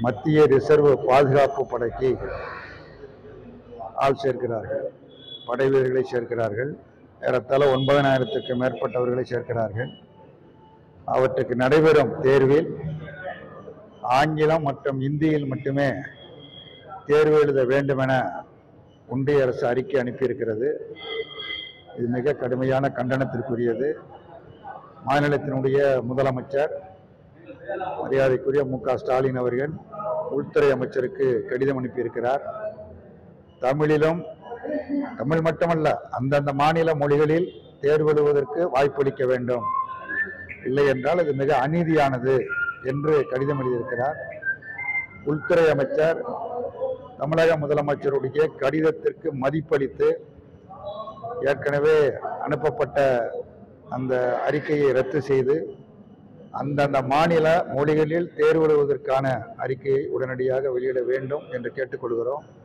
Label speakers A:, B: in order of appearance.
A: மத்திய ரிசர்வ் பாதுகாப்பு படைக்கு ஆள் சேர்க்கிறார்கள் படை வீரர்களை சேர்க்கிறார்கள் ஏறத்தாழ ஒன்பதனாயிரத்துக்கு மேற்பட்டவர்களை சேர்க்கிறார்கள் அவற்றுக்கு நடைபெறும் தேர்வில் ஆங்கிலம் மற்றும் இந்தியில் மட்டுமே தேர்வு எழுத வேண்டுமென ஒன்றிய அரசு அறிக்கை அனுப்பியிருக்கிறது இது மிக கடுமையான கண்டனத்திற்குரியது மாநிலத்தினுடைய முதலமைச்சர் மரியாதைக்குரிய மு க ஸ்டாலின் அவர்கள் உள்துறை அமைச்சருக்கு கடிதம் அனுப்பியிருக்கிறார் தமிழிலும் தமிழ் மட்டுமல்ல அந்தந்த மாநில மொழிகளில் தேர்வு எழுதுவதற்கு வாய்ப்பளிக்க வேண்டும் இல்லை என்றால் இது மிக அநீதியானது என்று கடிதம் எழுதியிருக்கிறார் உள்துறை அமைச்சர் தமிழக முதலமைச்சருடைய கடிதத்திற்கு மதிப்பளித்து ஏற்கனவே அனுப்பப்பட்ட அந்த அறிக்கையை ரத்து செய்து அந்தந்த மாநில மொழிகளில் தேர்வு எழுதுவதற்கான அறிக்கையை உடனடியாக வெளியிட வேண்டும் என்று கேட்டுக்கொள்கிறோம்